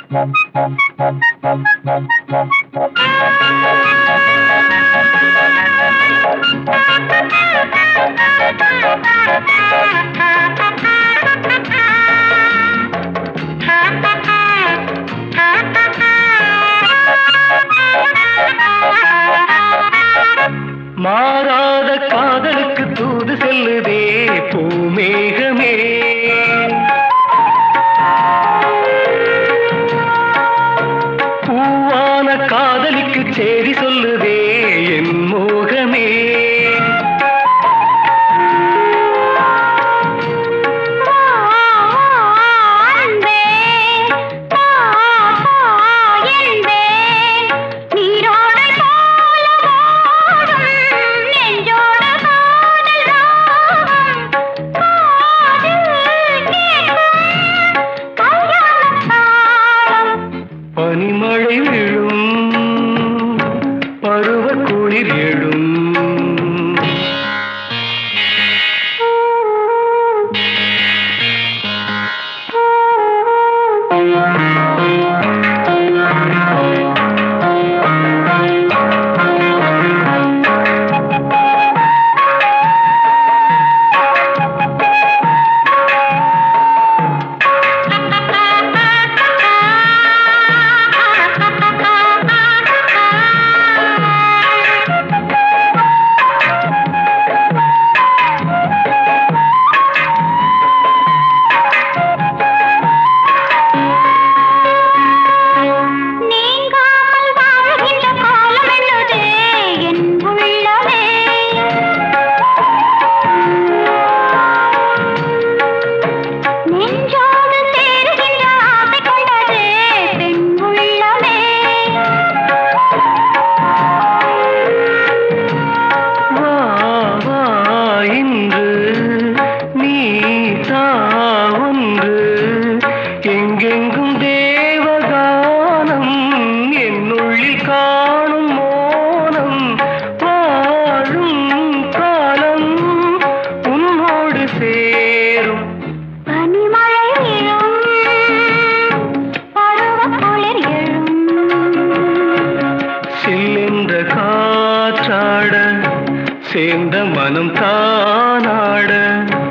மாறாத காதலுக்கு தூது செல்லுதே பூமேகமே பூவான காதலிக்கு சேரி சொல்லுதே என் மோகமே அன்பே பா பா என்பே நீரோடை போல ஓடும் நெஞ்சோடு காதல் ராகம் காதில் கேட்கும் கல்யாணத் தாளம் பனிமழை விழும் பருவ குளிர் எழும் நீங்காமல் வாழ்கின்ற காலம் என்னதே என் உள்ளமே நெஞ்சோடு சேருகின்ற ஆசை கொண்டதே பெண் உள்ளமே வா வா இன்று நீ தா ஒன்று எங்கெங்கும் தேவகானம் என்னுள்ளில் காணும் மோனம் வாழும் காலம் உன்னோடு சேரும் பனிமழை விழும் பருவக் குளிர் எழும் சில்லென்ற காற்றாட சேர்ந்த மனம் தானாட